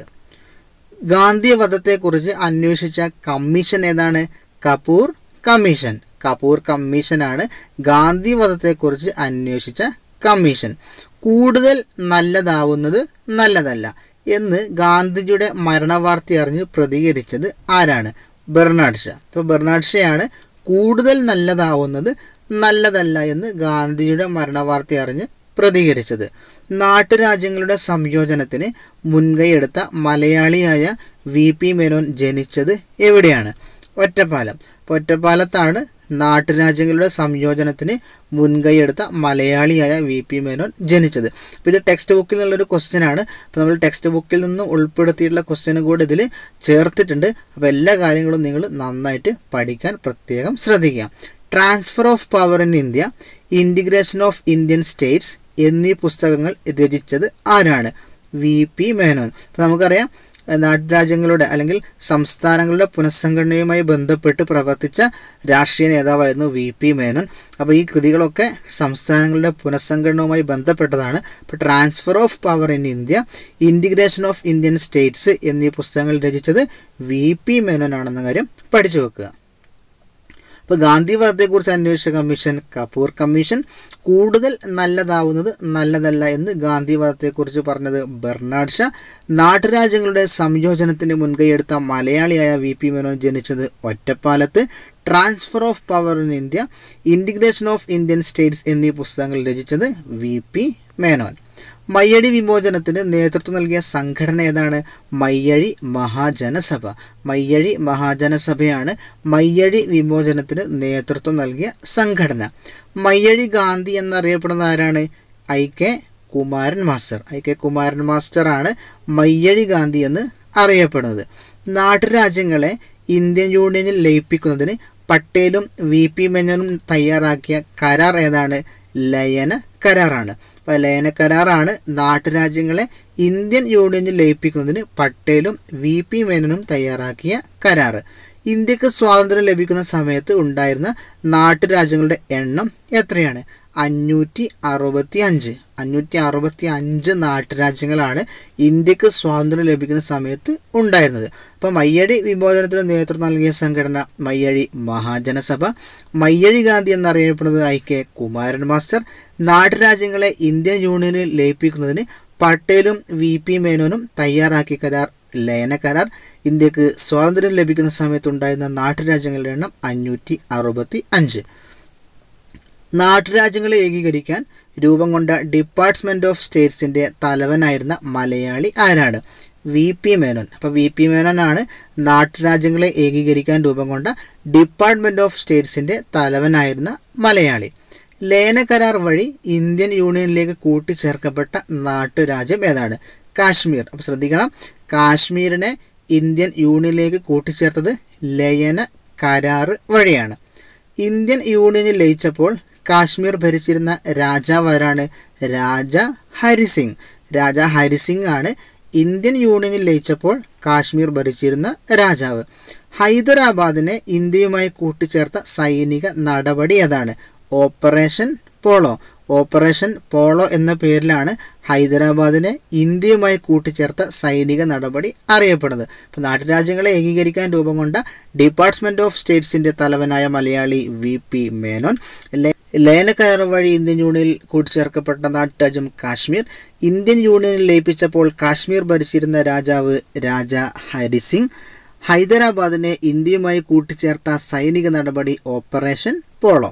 ഗാന്ധി വധത്തെക്കുറിച്ച് അന്വേഷിച്ച കമ്മീഷൻ ഏതാണ് കപൂർ കമ്മീഷൻ കപൂർ കമ്മീഷനാണ് ഗാന്ധി വധത്തെക്കുറിച്ച് അന്വേഷിച്ച കമ്മീഷൻ കൂടുതൽ നല്ലതാവുന്നത് നല്ലതല്ല എന്ന് ഗാന്ധിജിയുടെ മരണവാർത്ത അറിഞ്ഞ് പ്രതികരിച്ചത് ആരാണ് ബെർണാഡ് ഷാ അപ്പോൾ ബെർണാഡ് ഷയാണ് കൂടുതൽ നല്ലതാവുന്നത് നല്ലതല്ല എന്ന് ഗാന്ധിജിയുടെ മരണവാർത്ത അറിഞ്ഞ് പ്രതികരിച്ചത് നാട്ടുരാജ്യങ്ങളുടെ സംയോജനത്തിന് മുൻകൈയെടുത്ത മലയാളിയായ വി പി മേനോൻ ജനിച്ചത് എവിടെയാണ് ഒറ്റപ്പാലം അപ്പോൾ ഒറ്റപ്പാലത്താണ് നാട്ടുരാജ്യങ്ങളുടെ സംയോജനത്തിന് മുൻകൈയെടുത്ത മലയാളിയായ വി പി മേനോൻ ജനിച്ചത് അപ്പോൾ ഇത് ടെക്സ്റ്റ് ബുക്കിൽ നിന്നുള്ളൊരു ക്വസ്റ്റ്യൻ ആണ് അപ്പോൾ നമ്മൾ ടെക്സ്റ്റ് ബുക്കിൽ നിന്ന് ഉൾപ്പെടുത്തിയിട്ടുള്ള ക്വസ്റ്റ്യനും കൂടെ ഇതിൽ ചേർത്തിട്ടുണ്ട് അപ്പോൾ എല്ലാ കാര്യങ്ങളും നിങ്ങൾ നന്നായിട്ട് പഠിക്കാൻ പ്രത്യേകം ശ്രദ്ധിക്കുക transfer of power in India integration of Indian states എന്നീ പുസ്തകങ്ങൾ രചിച്ചത് ആരാണ് വി പി മേനോൻ അപ്പോൾ നമുക്കറിയാം നാട്ടുരാജ്യങ്ങളുടെ അല്ലെങ്കിൽ സംസ്ഥാനങ്ങളുടെ പുനഃസംഘടനയുമായി ബന്ധപ്പെട്ട് പ്രവർത്തിച്ച രാഷ്ട്രീയ നേതാവായിരുന്നു വി പി മേനോൻ അപ്പോൾ ഈ കൃതികളൊക്കെ സംസ്ഥാനങ്ങളുടെ പുനഃസംഘടനയുമായി ബന്ധപ്പെട്ടതാണ് ഇപ്പോൾ transfer of power in India integration of Indian states എന്നീ പുസ്തകങ്ങൾ രചിച്ചത് വി പി മേനോൻ ആണെന്ന കാര്യം പഠിച്ചു വെക്കുക ഇപ്പോൾ ഗാന്ധിവാദത്തെക്കുറിച്ച് അന്വേഷിച്ച കമ്മീഷൻ കപൂർ കമ്മീഷൻ കൂടുതൽ നല്ലതാവുന്നത് നല്ലതല്ല എന്ന് ഗാന്ധിവാദത്തെക്കുറിച്ച് പറഞ്ഞത് ബെർണാഡ് ഷാ നാട്ടുരാജ്യങ്ങളുടെ സംയോജനത്തിന് മുൻകൈയെടുത്ത മലയാളിയായ വി പി മേനോൻ ജനിച്ചത് ഒറ്റപ്പാലത്ത് transfer of power in India integration of Indian states എന്നീ പുസ്തകങ്ങൾ രചിച്ചത് വി പി മേനോൻ മയ്യഴി വിമോചനത്തിന് നേതൃത്വം നൽകിയ സംഘടന ഏതാണ് മയ്യഴി മഹാജനസഭ മയ്യഴി മഹാജനസഭയാണ് മയ്യഴി വിമോചനത്തിന് നേതൃത്വം നൽകിയ സംഘടന മയ്യഴി ഗാന്ധി എന്നറിയപ്പെടുന്ന ആരാണ് I K Kumaran master I K Kumaran master ആണ് മയ്യഴി ഗാന്ധി എന്ന് അറിയപ്പെടുന്നത് നാട്ടുരാജ്യങ്ങളെ ഇന്ത്യൻ യൂണിയനിൽ ലയിപ്പിക്കുന്നതിന് പട്ടേലും വി പി മേനോനും തയ്യാറാക്കിയ കരാർ ഏതാണ് ലയന കരാറാണ് അപ്പോൾ ലയന കരാറാണ് നാട്ടുരാജ്യങ്ങളെ ഇന്ത്യൻ യൂണിയനിൽ ലയിപ്പിക്കുന്നതിന് പട്ടേലും വി പി മേനോനും തയ്യാറാക്കിയ കരാറ് ഇന്ത്യക്ക് സ്വാതന്ത്ര്യം ലഭിക്കുന്ന സമയത്ത് ഉണ്ടായിരുന്ന നാട്ടുരാജ്യങ്ങളുടെ എണ്ണം എത്രയാണ് അഞ്ഞൂറ്റി അറുപത്തി അഞ്ച് അഞ്ഞൂറ്റി അറുപത്തി അഞ്ച് നാട്ടുരാജ്യങ്ങളാണ് ഇന്ത്യക്ക് സ്വാതന്ത്ര്യം ലഭിക്കുന്ന സമയത്ത് ഉണ്ടായിരുന്നത് അപ്പോൾ മയ്യഴി വിമോചനത്തിന് നേതൃത്വം നൽകിയ സംഘടന മയ്യഴി മഹാജനസഭ മയ്യഴി ഗാന്ധി എന്നറിയപ്പെടുന്നത് ഐ കെ കുമാരൻ മാസ്റ്റർ നാട്ടുരാജ്യങ്ങളെ ഇന്ത്യൻ യൂണിയനിൽ ലയിപ്പിക്കുന്നതിന് പട്ടേലും വി പി മേനോനും തയ്യാറാക്കിയ കരാർ ലയന കരാർ ഇന്ത്യക്ക് സ്വാതന്ത്ര്യം ലഭിക്കുന്ന സമയത്തുണ്ടായിരുന്ന നാട്ടുരാജ്യങ്ങളുടെ എണ്ണം അഞ്ഞൂറ്റി അറുപത്തി അഞ്ച് നാട്ടുരാജ്യങ്ങളെ ഏകീകരിക്കാൻ രൂപം കൊണ്ട ഡിപ്പാർട്ട്മെന്റ് ഓഫ് സ്റ്റേറ്റ്സിന്റെ തലവനായിരുന്ന മലയാളി ആരാണ് വി പി മേനോൻ അപ്പോൾ വി പി മേനോനാണ് നാട്ടുരാജ്യങ്ങളെ ഏകീകരിക്കാൻ രൂപം കൊണ്ട ഡിപ്പാർട്ട്മെന്റ് ഓഫ് സ്റ്റേറ്റ്സിന്റെ തലവനായിരുന്ന മലയാളി ലയന കരാർ വഴി ഇന്ത്യൻ യൂണിയനിലേക്ക് കൂട്ടിച്ചേർക്കപ്പെട്ട നാട്ടുരാജ്യം ഏതാണ് കാശ്മീർ അപ്പോൾ ശ്രദ്ധിക്കണം കാശ്മീരിനെ ഇന്ത്യൻ യൂണിയനിലേക്ക് കൂട്ടിച്ചേർത്തത് ലയന കരാർ വഴിയാണ് ഇന്ത്യൻ യൂണിയനിൽ ലയിച്ചപ്പോൾ കാശ്മീർ ഭരിച്ചിരുന്ന രാജാവ് ആരാണ് രാജ ഹരിസിംഗ് രാജ ഹരിസിംഗ് ആണ് ഇന്ത്യൻ യൂണിയനിൽ ലയിച്ചപ്പോൾ കാശ്മീർ ഭരിച്ചിരുന്ന രാജാവ് ഹൈദരാബാദിനെ ഇന്ത്യയുമായി കൂട്ടിച്ചേർത്ത സൈനിക നടപടി ഏതാണ് ഓപ്പറേഷൻ പോളോ ഓപ്പറേഷൻ പോളോ എന്ന പേരിലാണ് ഹൈദരാബാദിനെ ഇന്ത്യയുമായി കൂട്ടിച്ചേർത്ത സൈനിക നടപടി അറിയപ്പെടുന്നത് അപ്പോൾ നാട്ടുരാജ്യങ്ങളെ ഏകീകരിക്കാൻ രൂപം കൊണ്ട ഡിപ്പാർട്ട്മെന്റ് ഓഫ് സ്റ്റേറ്റ്സിന്റെ തലവനായ മലയാളി വി പി മേനോൻ ലയന കയർ വഴി ഇന്ത്യൻ യൂണിയനിൽ കൂട്ടിച്ചേർക്കപ്പെട്ട നാട്ടുരാജ്യം കാശ്മീർ ഇന്ത്യൻ യൂണിയനിൽ ലയിപ്പിച്ചപ്പോൾ കാശ്മീർ ഭരിച്ചിരുന്ന രാജാവ് രാജ ഹരിസിംഗ് ഹൈദരാബാദിനെ ഇന്ത്യയുമായി കൂട്ടിച്ചേർത്ത സൈനിക നടപടി ഓപ്പറേഷൻ പോളോ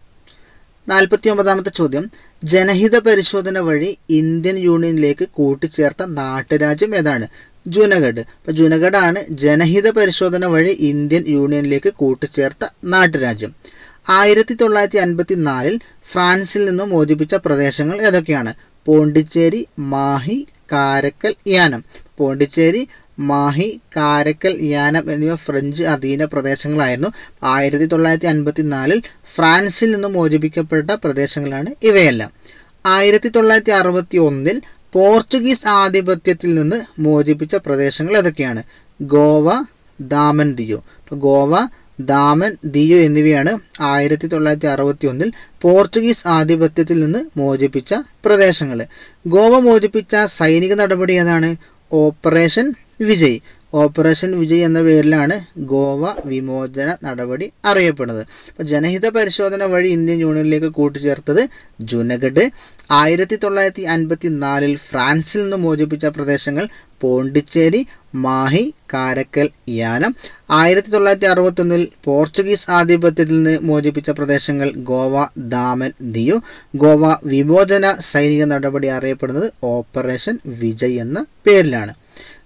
നാൽപ്പത്തി ഒമ്പതാമത്തെ ചോദ്യം ജനഹിത പരിശോധന വഴി ഇന്ത്യൻ യൂണിയനിലേക്ക് കൂട്ടിച്ചേർത്ത നാട്ടുരാജ്യം ഏതാണ് ജുനഗഡ് അപ്പോൾ ജുനഗഡ് ആണ് ജനഹിത പരിശോധന വഴി ഇന്ത്യൻ യൂണിയനിലേക്ക് കൂട്ടിച്ചേർത്ത നാട്ടുരാജ്യം ആയിരത്തി തൊള്ളായിരത്തി അൻപത്തി നാലിൽ ഫ്രാൻസിൽ നിന്നും മോചിപ്പിച്ച പ്രദേശങ്ങൾ ഏതൊക്കെയാണ് പോണ്ടിച്ചേരി മാഹി കാരക്കൽ യാനം പോണ്ടിച്ചേരി മാഹി കാരക്കൽ യാനം എന്നിവ ഫ്രഞ്ച് അധീന പ്രദേശങ്ങളായിരുന്നു ആയിരത്തി തൊള്ളായിരത്തി അൻപത്തി നാലിൽ ഫ്രാൻസിൽ നിന്ന് മോചിപ്പിക്കപ്പെട്ട പ്രദേശങ്ങളാണ് ഇവയെല്ലാം ആയിരത്തി തൊള്ളായിരത്തി അറുപത്തി ഒന്നിൽ പോർച്ചുഗീസ് ആധിപത്യത്തിൽ നിന്ന് മോചിപ്പിച്ച പ്രദേശങ്ങൾ ഏതൊക്കെയാണ് ഗോവ ദാമൻ ദിയോ അപ്പോൾ ഗോവ ദാമൻ ദിയോ എന്നിവയാണ് ആയിരത്തി തൊള്ളായിരത്തി അറുപത്തി ഒന്നിൽ പോർച്ചുഗീസ് ആധിപത്യത്തിൽ നിന്ന് മോചിപ്പിച്ച പ്രദേശങ്ങൾ ഗോവ മോചിപ്പിച്ച സൈനിക നടപടി ഏതാണ് ഓപ്പറേഷൻ വിജയ് ഓപ്പറേഷൻ വിജയ് എന്ന പേരിലാണ് ഗോവ വിമോചന നടപടി അറിയപ്പെടുന്നത് അപ്പോൾ ജനഹിത പരിശോധന വഴി ഇന്ത്യൻ യൂണിയനിലേക്ക് കൂട്ടിച്ചേർത്തത് ജുനഗഡ് ആയിരത്തി തൊള്ളായിരത്തി അൻപത്തി നാലിൽ ഫ്രാൻസിൽ നിന്ന് മോചിപ്പിച്ച പ്രദേശങ്ങൾ പോണ്ടിച്ചേരി മാഹി കാരക്കൽ യാനം ആയിരത്തി തൊള്ളായിരത്തി അറുപത്തൊന്നിൽ പോർച്ചുഗീസ് ആധിപത്യത്തിൽ നിന്ന് മോചിപ്പിച്ച പ്രദേശങ്ങൾ ഗോവ ദാമൻ ദിയു ഗോവ വിമോചന സൈനിക നടപടി അറിയപ്പെടുന്നത് ഓപ്പറേഷൻ വിജയ് എന്ന പേരിലാണ്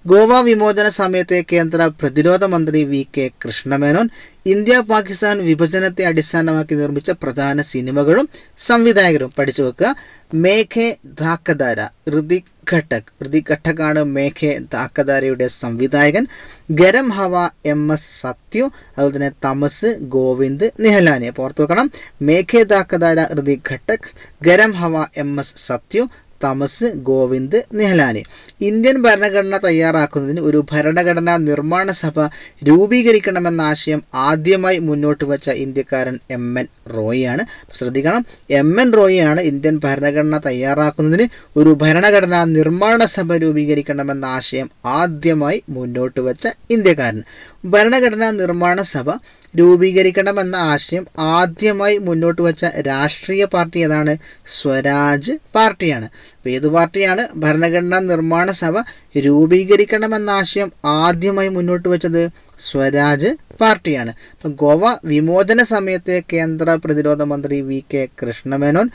ഗോവ വിമോചന സമയത്തെ കേന്ദ്ര പ്രതിരോധ മന്ത്രി V K Krishna Menon India Pakistan വിഭജനത്തെ അടിസ്ഥാനമാക്കി നിർമ്മിച്ച പ്രധാന സിനിമകളും സംവിധായകരും പഠിച്ചു വെക്കുക മേഘെ ധാക്കദാര ഋതിക് ഘട്ടക് ഋതിക് ഘട്ടക്കാണ് മേഘെ ധാക്കദാരയുടെ സംവിധായകൻ ഗരം ഹവ എം എസ് സത്യു അതുപോലെ തന്നെ തമസ് ഗോവിന്ദ് നിഹലാനി അപ്പോൾ ഓർത്ത് വെക്കണം Meghe Dhaka Tara Ritwik Ghatak Garam Hava M S Sathyu Tamas Govind Nihalani Indian ഭരണഘടന തയ്യാറാക്കുന്നതിന് ഒരു ഭരണഘടനാ നിർമ്മാണ സഭ രൂപീകരിക്കണമെന്ന ആശയം ആദ്യമായി മുന്നോട്ട് വച്ച ഇന്ത്യക്കാരൻ എം എൻ റോയിയാണ് ശ്രദ്ധിക്കണം എം എൻ റോയിയാണ് ഇന്ത്യൻ ഭരണഘടന തയ്യാറാക്കുന്നതിന് ഒരു ഭരണഘടനാ നിർമ്മാണ സഭ രൂപീകരിക്കണമെന്ന ആശയം ആദ്യമായി മുന്നോട്ട് വച്ച ഇന്ത്യക്കാരൻ ഭരണഘടനാ നിർമ്മാണ സഭ രൂപീകരിക്കണമെന്ന ആശയം ആദ്യമായി മുന്നോട്ട് വച്ച രാഷ്ട്രീയ പാർട്ടി ഏതാണ് സ്വരാജ് പാർട്ടിയാണ് അപ്പോൾ ഏത് പാർട്ടിയാണ് ഭരണഘടനാ നിർമ്മാണ സഭ രൂപീകരിക്കണമെന്ന ആശയം ആദ്യമായി മുന്നോട്ട് വെച്ചത് സ്വരാജ് പാർട്ടിയാണ് അപ്പം ഗോവ വിമോചന സമയത്തെ കേന്ദ്ര പ്രതിരോധ മന്ത്രി V K Krishna Menon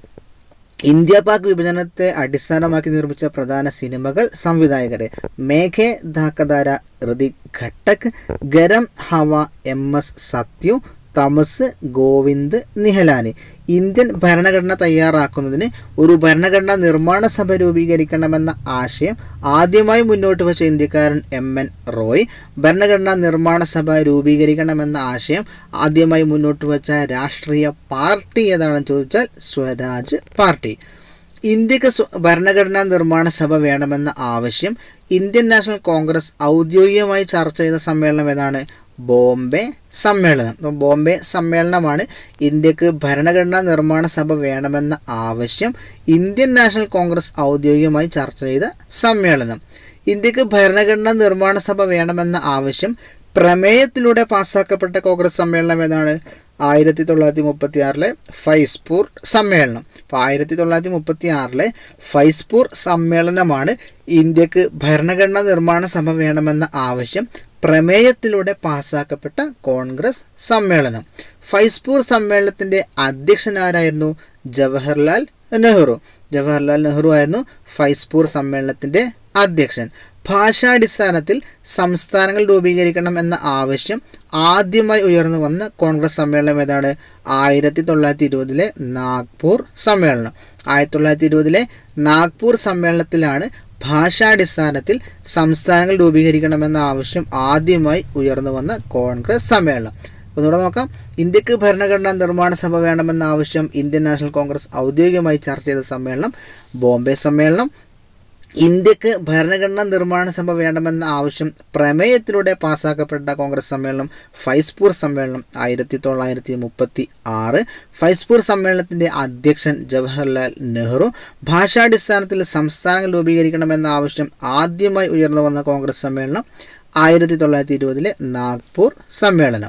India Pak വിഭജനത്തെ അടിസ്ഥാനമാക്കി നിർമ്മിച്ച പ്രധാന സിനിമകൾ സംവിധായകരെ Meghe Dhaka Tara Ritwik Ghatak Garam Hava M S Sathyu Tamas Govind Nihalani Indian ഭരണഘടന തയ്യാറാക്കുന്നതിന് ഒരു ഭരണഘടനാ നിർമ്മാണ സഭ രൂപീകരിക്കണമെന്ന ആശയം ആദ്യമായി മുന്നോട്ട് വച്ച ഇന്ത്യക്കാരൻ എം എൻ റോയ് ഭരണഘടനാ നിർമ്മാണ സഭ രൂപീകരിക്കണമെന്ന ആശയം ആദ്യമായി മുന്നോട്ട് വച്ച രാഷ്ട്രീയ പാർട്ടി ഏതാണെന്ന് ചോദിച്ചാൽ സ്വരാജ് പാർട്ടി ഇന്ത്യക്ക് സ്വ- ഭരണഘടനാ നിർമ്മാണ സഭ വേണമെന്ന ആവശ്യം ഇന്ത്യൻ നാഷണൽ കോൺഗ്രസ് ഔദ്യോഗികമായി ചർച്ച ചെയ്ത സമ്മേളനം ഏതാണ് ബോംബെ സമ്മേളനം അപ്പം ബോംബെ സമ്മേളനമാണ് ഇന്ത്യക്ക് ഭരണഘടനാ നിർമ്മാണ സഭ വേണമെന്ന ആവശ്യം ഇന്ത്യൻ നാഷണൽ കോൺഗ്രസ് ഔദ്യോഗികമായി ചർച്ച ചെയ്ത സമ്മേളനം ഇന്ത്യക്ക് ഭരണഘടനാ നിർമ്മാണ സഭ വേണമെന്ന ആവശ്യം പ്രമേയത്തിലൂടെ പാസ്സാക്കപ്പെട്ട കോൺഗ്രസ് സമ്മേളനം ഏതാണ് ആയിരത്തി തൊള്ളായിരത്തി മുപ്പത്തി ആറിലെ ഫൈസ്പൂർ സമ്മേളനം അപ്പോൾ ആയിരത്തി തൊള്ളായിരത്തി മുപ്പത്തി ആറിലെ ഫൈസ്പൂർ സമ്മേളനമാണ് ഇന്ത്യക്ക് ഭരണഘടനാ നിർമ്മാണ സഭ വേണമെന്ന ആവശ്യം പ്രമേയത്തിലൂടെ പാസ്സാക്കപ്പെട്ട കോൺഗ്രസ് സമ്മേളനം ഫൈസ്പൂർ സമ്മേളനത്തിന്റെ അധ്യക്ഷൻ ആരായിരുന്നു ജവഹർലാൽ നെഹ്റു ജവഹർലാൽ നെഹ്റു ആയിരുന്നു ഫൈസ്പൂർ സമ്മേളനത്തിന്റെ അധ്യക്ഷൻ ഭാഷാടിസ്ഥാനത്തിൽ സംസ്ഥാനങ്ങൾ രൂപീകരിക്കണം എന്ന ആവശ്യം ആദ്യമായി ഉയർന്നു വന്ന കോൺഗ്രസ് സമ്മേളനം ഏതാണ് ആയിരത്തി തൊള്ളായിരത്തി ഇരുപതിലെ നാഗ്പൂർ സമ്മേളനം ആയിരത്തി തൊള്ളായിരത്തി ഇരുപതിലെ നാഗ്പൂർ സമ്മേളനത്തിലാണ് ഭാഷാടിസ്ഥാനത്തിൽ സംസ്ഥാനങ്ങൾ രൂപീകരിക്കണമെന്ന ആവശ്യം ആദ്യമായി ഉയർന്നു വന്ന കോൺഗ്രസ് സമ്മേളനം ഒന്നുകൂടെ നോക്കാം ഇന്ത്യക്ക് ഭരണഘടനാ നിർമ്മാണ സഭ വേണമെന്ന ആവശ്യം ഇന്ത്യൻ നാഷണൽ കോൺഗ്രസ് ഔദ്യോഗികമായി ചർച്ച ചെയ്ത സമ്മേളനം ബോംബെ സമ്മേളനം ഇന്ത്യക്ക് ഭരണഘടനാ നിർമ്മാണ സഭ വേണമെന്ന ആവശ്യം പ്രമേയത്തിലൂടെ പാസ്സാക്കപ്പെട്ട കോൺഗ്രസ് സമ്മേളനം ഫൈസ്പൂർ സമ്മേളനം ആയിരത്തി തൊള്ളായിരത്തി മുപ്പത്തി ആറ് ഫൈസ്പൂർ സമ്മേളനത്തിന്റെ അധ്യക്ഷൻ ജവഹർലാൽ നെഹ്റു ഭാഷാടിസ്ഥാനത്തിൽ സംസ്ഥാനങ്ങൾ രൂപീകരിക്കണമെന്ന ആവശ്യം ആദ്യമായി ഉയർന്നു വന്ന കോൺഗ്രസ് സമ്മേളനം ആയിരത്തി തൊള്ളായിരത്തി ഇരുപതിലെ നാഗ്പൂർ സമ്മേളനം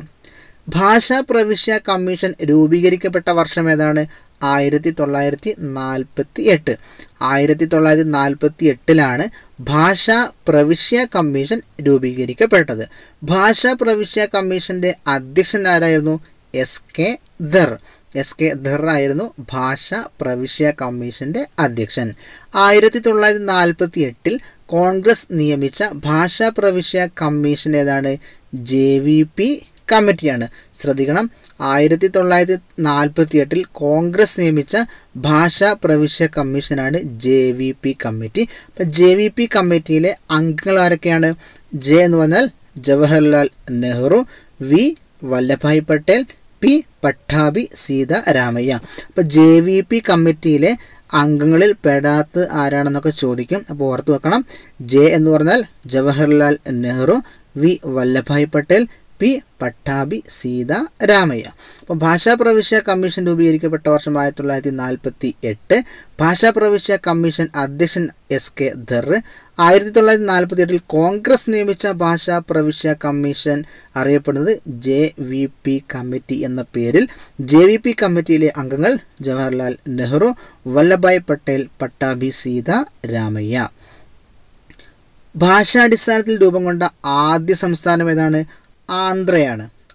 ഭാഷാ പ്രവിശ്യ കമ്മീഷൻ രൂപീകരിക്കപ്പെട്ട വർഷം ഏതാണ് ആയിരത്തി തൊള്ളായിരത്തി നാൽപ്പത്തി എട്ട് ആയിരത്തി തൊള്ളായിരത്തി നാൽപ്പത്തി എട്ടിലാണ് ഭാഷാ പ്രവിശ്യ കമ്മീഷൻ രൂപീകരിക്കപ്പെട്ടത് ഭാഷാ പ്രവിശ്യ കമ്മീഷന്റെ അധ്യക്ഷൻ ആരായിരുന്നു S K Dhar S K Dhar ആയിരുന്നു ഭാഷാ പ്രവിശ്യ കമ്മീഷന്റെ അധ്യക്ഷൻ ആയിരത്തി തൊള്ളായിരത്തി നാൽപ്പത്തി എട്ടിൽ കോൺഗ്രസ് നിയമിച്ച ഭാഷാ പ്രവിശ്യ കമ്മീഷൻ ഏതാണ് ജെ വി പി കമ്മിറ്റിയാണ് ശ്രദ്ധിക്കണം ആയിരത്തി തൊള്ളായിരത്തി നാൽപ്പത്തി എട്ടിൽ കോൺഗ്രസ് നിയമിച്ച ഭാഷാ പ്രവിശ്യ കമ്മീഷനാണ് ജെ വി പി കമ്മിറ്റി അപ്പം ജെ വി പി കമ്മിറ്റിയിലെ അംഗങ്ങൾ ആരൊക്കെയാണ് ജെ എന്ന് പറഞ്ഞാൽ Jawaharlal Nehru V Vallabhbhai Patel P Pattabhi Sitaramayya അപ്പം ജെ വി പി കമ്മിറ്റിയിലെ അംഗങ്ങളിൽ പെടാത്ത ആരാണെന്നൊക്കെ ചോദിക്കും അപ്പോൾ ഓർത്ത് വെക്കണം ജെ എന്ന് പറഞ്ഞാൽ Jawaharlal Nehru V Vallabhbhai Patel P Pattabhi Sitaramayya അപ്പോൾ ഭാഷാ പ്രവിശ്യ കമ്മീഷൻ രൂപീകരിക്കപ്പെട്ട വർഷം ആയിരത്തി തൊള്ളായിരത്തി നാൽപ്പത്തി എട്ട് ഭാഷാ പ്രവിശ്യ കമ്മീഷൻ അധ്യക്ഷൻ എസ് കെ ധർ ആയിരത്തി തൊള്ളായിരത്തി നാൽപ്പത്തി എട്ടിൽ കോൺഗ്രസ് നിയമിച്ച ഭാഷാ പ്രവിശ്യ കമ്മീഷൻ അറിയപ്പെടുന്നത് ജെ വി പി കമ്മിറ്റി എന്ന പേരിൽ ജെ വി പി കമ്മിറ്റിയിലെ അംഗങ്ങൾ ജവഹർലാൽ നെഹ്റു വല്ലഭായ് പട്ടേൽ പട്ടാഭി സീത രാമയ്യ ഭാഷാടിസ്ഥാനത്തിൽ രൂപം കൊണ്ട ആദ്യ സംസ്ഥാനം ഏതാണ് ആന്ധ്രയാണ്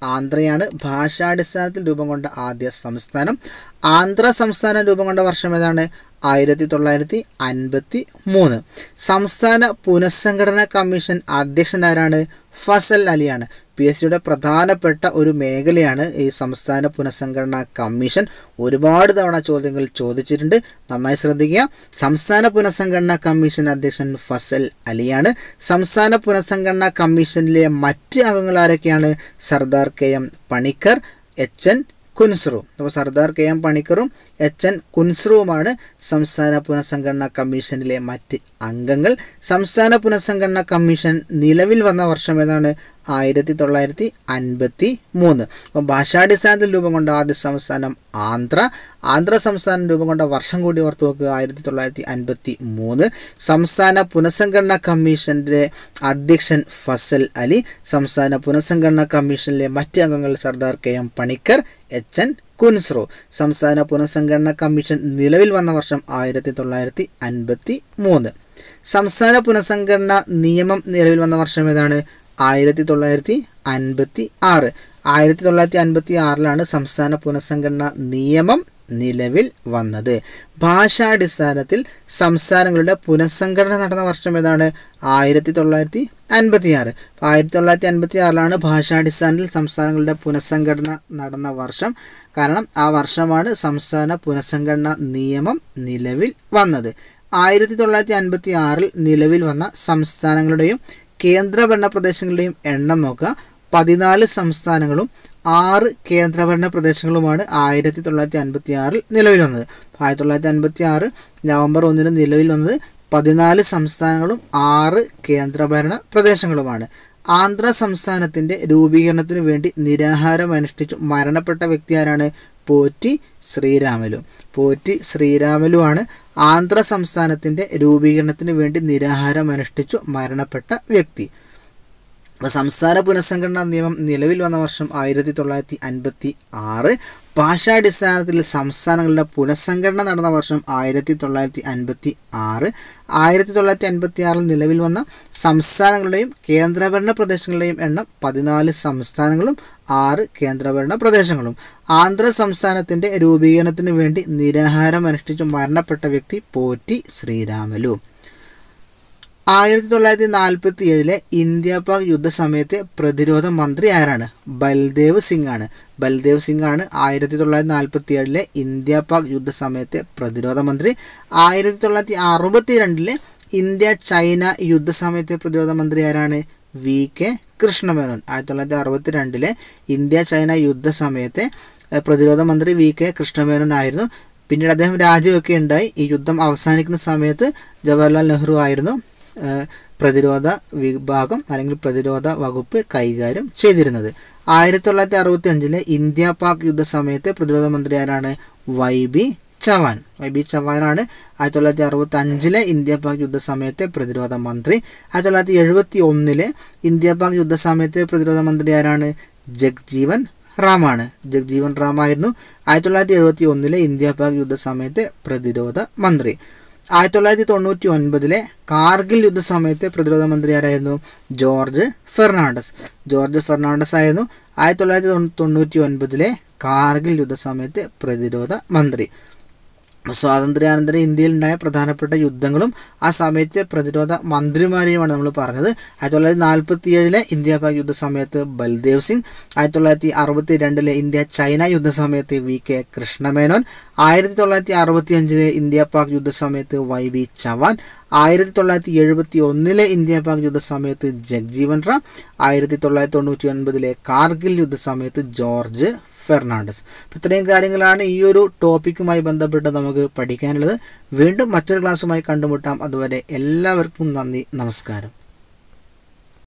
ആന്ധ്രയാണ് ഭാഷാടിസ്ഥാനത്തിൽ രൂപം കൊണ്ട ആദ്യ സംസ്ഥാനം ആന്ധ്ര സംസ്ഥാനം രൂപം കൊണ്ട വർഷം ഏതാണ് ആയിരത്തി തൊള്ളായിരത്തി അൻപത്തി മൂന്ന് സംസ്ഥാന പുനഃസംഘടനാ കമ്മീഷൻ അധ്യക്ഷനാരാണ് ഫസൽ അലിയാണ് പി എസ് സിയുടെ പ്രധാനപ്പെട്ട ഒരു മേഖലയാണ് ഈ സംസ്ഥാന പുനഃസംഘടനാ കമ്മീഷൻ ഒരുപാട് തവണ ചോദ്യങ്ങൾ ചോദിച്ചിട്ടുണ്ട് നന്നായി ശ്രദ്ധിക്കുക സംസ്ഥാന പുനഃസംഘടനാ കമ്മീഷൻ അധ്യക്ഷൻ ഫസൽ അലിയാണ് സംസ്ഥാന പുനഃസംഘടനാ കമ്മീഷനിലെ മറ്റ് അംഗങ്ങൾ ആരൊക്കെയാണ് Sardar K M Panikkar H N Kunzru അപ്പോൾ സർദാർ കെ എം പണിക്കറും എച്ച് എൻ കുൻസ്രുവുമാണ് സംസ്ഥാന പുനഃസംഘടനാ കമ്മീഷനിലെ മറ്റ് അംഗങ്ങൾ സംസ്ഥാന പുനഃസംഘടനാ കമ്മീഷൻ നിലവിൽ വന്ന വർഷം ഏതാണ് ആയിരത്തി തൊള്ളായിരത്തി അൻപത്തി മൂന്ന് അപ്പോൾ ഭാഷാടിസ്ഥാനത്തിൽ രൂപം കൊണ്ട ആദ്യ സംസ്ഥാനം ആന്ധ്ര ആന്ധ്ര സംസ്ഥാനം രൂപം കൊണ്ട വർഷം കൂടി ഓർത്ത് നോക്കുക ആയിരത്തി തൊള്ളായിരത്തി അൻപത്തി മൂന്ന് സംസ്ഥാന പുനഃസംഘടനാ കമ്മീഷന്റെ അധ്യക്ഷൻ ഫസൽ അലി സംസ്ഥാന പുനഃസംഘടനാ കമ്മീഷനിലെ മറ്റ് അംഗങ്ങൾ Sardar K M Panikkar H N Kunzru സംസ്ഥാന പുനഃസംഘടനാ കമ്മീഷൻ നിലവിൽ വന്ന വർഷം ആയിരത്തി തൊള്ളായിരത്തി അൻപത്തി മൂന്ന് സംസ്ഥാന പുനഃസംഘടനാ നിയമം നിലവിൽ വന്ന വർഷം ഏതാണ് ആയിരത്തി തൊള്ളായിരത്തി അൻപത്തി ആറ് ആയിരത്തി തൊള്ളായിരത്തി അൻപത്തി ആറിലാണ് സംസ്ഥാന പുനഃസംഘടനാ നിയമം നിലവിൽ വന്നത് ഭാഷാടിസ്ഥാനത്തിൽ സംസ്ഥാനങ്ങളുടെ പുനഃസംഘടന നടന്ന വർഷം ഏതാണ് ആയിരത്തി തൊള്ളായിരത്തി അൻപത്തി ആറ് ആയിരത്തി തൊള്ളായിരത്തി അൻപത്തി ആറിലാണ് ഭാഷാടിസ്ഥാനത്തിൽ സംസ്ഥാനങ്ങളുടെ പുനഃസംഘടന നടന്ന വർഷം കാരണം ആ വർഷമാണ് സംസ്ഥാന പുനഃസംഘടനാ നിയമം നിലവിൽ വന്നത് ആയിരത്തി തൊള്ളായിരത്തി അൻപത്തി ആറിൽ നിലവിൽ വന്ന സംസ്ഥാനങ്ങളുടെയും കേന്ദ്രഭരണ പ്രദേശങ്ങളുടെയും എണ്ണം നോക്കുക പതിനാല് സംസ്ഥാനങ്ങളും ആറ് കേന്ദ്രഭരണ പ്രദേശങ്ങളുമാണ് ആയിരത്തി തൊള്ളായിരത്തി അൻപത്തി ആറിൽ നിലവിൽ വന്നത് ആയിരത്തി തൊള്ളായിരത്തി അൻപത്തി ആറ് നവംബർ ഒന്നിന് നിലവിൽ വന്നത് പതിനാല് സംസ്ഥാനങ്ങളും ആറ് കേന്ദ്രഭരണ പ്രദേശങ്ങളുമാണ് ആന്ധ്ര സംസ്ഥാനത്തിന്റെ രൂപീകരണത്തിന് വേണ്ടി നിരാഹാരം അനുഷ്ഠിച്ചു മരണപ്പെട്ട വ്യക്തി ആരാണ് പോറ്റി ശ്രീരാമലു പോറ്റി ശ്രീരാമലുവാണ് ആന്ധ്ര സംസ്ഥാനത്തിന്റെ രൂപീകരണത്തിന് വേണ്ടി നിരാഹാരം അനുഷ്ഠിച്ചു മരണപ്പെട്ട വ്യക്തി അപ്പോൾ സംസ്ഥാന പുനഃസംഘടനാ നിയമം നിലവിൽ വന്ന വർഷം ആയിരത്തി തൊള്ളായിരത്തി അൻപത്തി ആറ് ഭാഷാടിസ്ഥാനത്തിൽ സംസ്ഥാനങ്ങളുടെ പുനഃസംഘടന നടന്ന വർഷം ആയിരത്തി തൊള്ളായിരത്തി അൻപത്തി ആറ് ആയിരത്തി തൊള്ളായിരത്തി അൻപത്തി ആറിൽ നിലവിൽ വന്ന സംസ്ഥാനങ്ങളുടെയും കേന്ദ്രഭരണ പ്രദേശങ്ങളുടെയും എണ്ണം പതിനാല് സംസ്ഥാനങ്ങളും ആറ് കേന്ദ്രഭരണ പ്രദേശങ്ങളും ആന്ധ്ര സംസ്ഥാനത്തിന്റെ രൂപീകരണത്തിന് വേണ്ടി നിരാഹാരം അനുഷ്ഠിച്ചു മരണപ്പെട്ട വ്യക്തി പോറ്റി ശ്രീരാമലു ആയിരത്തി തൊള്ളായിരത്തി നാൽപ്പത്തി ഏഴിലെ ഇന്ത്യ പാക് യുദ്ധസമയത്തെ പ്രതിരോധ മന്ത്രി ആരാണ് ബൽദേവ് സിംഗ് ആണ് ബൽദേവ് സിംഗ് ആണ് ആയിരത്തി തൊള്ളായിരത്തി നാൽപ്പത്തി ഏഴിലെ ഇന്ത്യ പാക് യുദ്ധസമയത്തെ പ്രതിരോധ മന്ത്രി ആയിരത്തി തൊള്ളായിരത്തി അറുപത്തി രണ്ടിലെ ഇന്ത്യ ചൈന യുദ്ധസമയത്തെ പ്രതിരോധ മന്ത്രി ആരാണ് വി കെ കൃഷ്ണമേനോൻ ആയിരത്തി തൊള്ളായിരത്തി അറുപത്തി രണ്ടിലെ ഇന്ത്യ ചൈന യുദ്ധസമയത്തെ ഏഹ്, പ്രതിരോധ മന്ത്രി വി കെ കൃഷ്ണമേനോൻ ആയിരുന്നു പിന്നീട് അദ്ദേഹം രാജിവെക്കുകയുണ്ടായി ഈ യുദ്ധം അവസാനിക്കുന്ന സമയത്ത് ജവഹർലാൽ നെഹ്റു ആയിരുന്നു ഏഹ്, പ്രതിരോധ വിഭാഗം അല്ലെങ്കിൽ പ്രതിരോധ വകുപ്പ് കൈകാര്യം ചെയ്തിരുന്നത് ആയിരത്തി തൊള്ളായിരത്തി അറുപത്തി അഞ്ചിലെ ഇന്ത്യ പാക് യുദ്ധ സമയത്തെ പ്രതിരോധ മന്ത്രി ആരാണ് Y B Chavan Y B ചവാനാണ് ആയിരത്തി തൊള്ളായിരത്തി അറുപത്തി അഞ്ചിലെ ഇന്ത്യ പാക് യുദ്ധ സമയത്തെ പ്രതിരോധ മന്ത്രി ആയിരത്തി തൊള്ളായിരത്തി എഴുപത്തി ഒന്നിലെ ഇന്ത്യ പാക് യുദ്ധ സമയത്തെ പ്രതിരോധ മന്ത്രി ആരാണ് ജഗ്ജീവൻ റാമാണ് ജഗ്ജീവൻ റാം ആയിരുന്നു ആയിരത്തി തൊള്ളായിരത്തി എഴുപത്തി ഒന്നിലെ ഇന്ത്യ പാക് യുദ്ധ സമയത്തെ പ്രതിരോധ മന്ത്രി ആയിരത്തി തൊള്ളായിരത്തി തൊണ്ണൂറ്റി ഒൻപതിലെ കാർഗിൽ യുദ്ധ സമയത്തെ പ്രതിരോധ മന്ത്രി ആരായിരുന്നു ജോർജ് ഫെർണാണ്ടസ് ജോർജ് ഫെർണാണ്ടസ് ആയിരുന്നു ആയിരത്തി തൊള്ളായിരത്തി തൊണ്ണൂ- തൊണ്ണൂറ്റി ഒൻപതിലെ കാർഗിൽ യുദ്ധ സമയത്തെ പ്രതിരോധ മന്ത്രി സ്വാതന്ത്ര്യാനന്തര ഇന്ത്യയിൽ ഉണ്ടായ പ്രധാനപ്പെട്ട യുദ്ധങ്ങളും ആ സമയത്തെ പ്രതിരോധ മന്ത്രിമാരെയുമാണ് നമ്മൾ പറഞ്ഞത് ആയിരത്തി തൊള്ളായിരത്തി നാൽപ്പത്തി ഏഴിലെ ഇന്ത്യ പാക് യുദ്ധ സമയത്ത് ബൽദേവ് സിംഗ് ആയിരത്തി തൊള്ളായിരത്തി അറുപത്തി രണ്ടിലെ ഇന്ത്യ ചൈന യുദ്ധ സമയത്ത് വി കെ കൃഷ്ണമേനോൻ ആയിരത്തി തൊള്ളായിരത്തി അറുപത്തി അഞ്ചിലെ ഇന്ത്യ പാക് യുദ്ധ സമയത്ത് വൈ ബി ചവാൻ ആയിരത്തി തൊള്ളായിരത്തി എഴുപത്തി ഒന്നിലെ ഇന്ത്യ പാക് യുദ്ധ സമയത്ത് ജഗ്ജീവൻ റാം ആയിരത്തി തൊള്ളായിരത്തി തൊണ്ണൂറ്റി ഒൻപതിലെ കാർഗിൽ യുദ്ധ സമയത്ത് ജോർജ് ഫെർണാണ്ടസ് അപ്പോൾ ഇത്രയും കാര്യങ്ങളാണ് ഈ ഒരു ടോപ്പിക്കുമായി ബന്ധപ്പെട്ട് നമുക്ക് പഠിക്കാനുള്ളത് വീണ്ടും മറ്റൊരു ക്ലാസ്സുമായി കണ്ടുമുട്ടാം അതുവരെ എല്ലാവർക്കും നന്ദി നമസ്കാരം